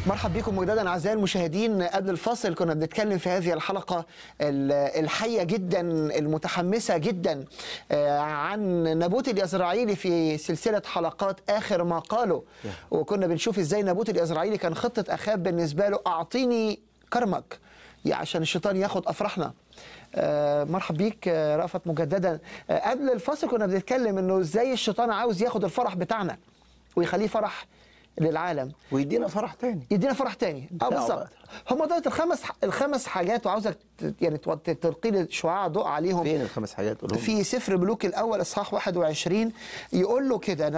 مرحب بكم مجددا اعزائي المشاهدين قبل الفاصل كنا بنتكلم في هذه الحلقه ال- الحيه جدا المتحمسه جدا آه، عن نابوت اليزرعيلي في سلسله حلقات اخر ما قاله وكنا بنشوف ازاي نابوت اليزرعيلي كان خطه اخاب بالنسبه له اعطيني كرمك يعني عشان الشيطان ياخد افراحنا آه، مرحب بيك آه، رأفت مجددا آه، قبل الفاصل كنا بنتكلم انه ازاي الشيطان عاوز ياخد الفرح بتاعنا ويخليه فرح للعالم ويدينا فرح تاني يدينا فرح تاني اه بتاعه بالظبط بقى. هم دول الخمس الخمس حاجات وعاوزك ت- يعني تو- تلقي لي شعاع ضوء عليهم فين الخمس حاجات قولهم في سفر ملوك الاول اصحاح 21 يقول له كده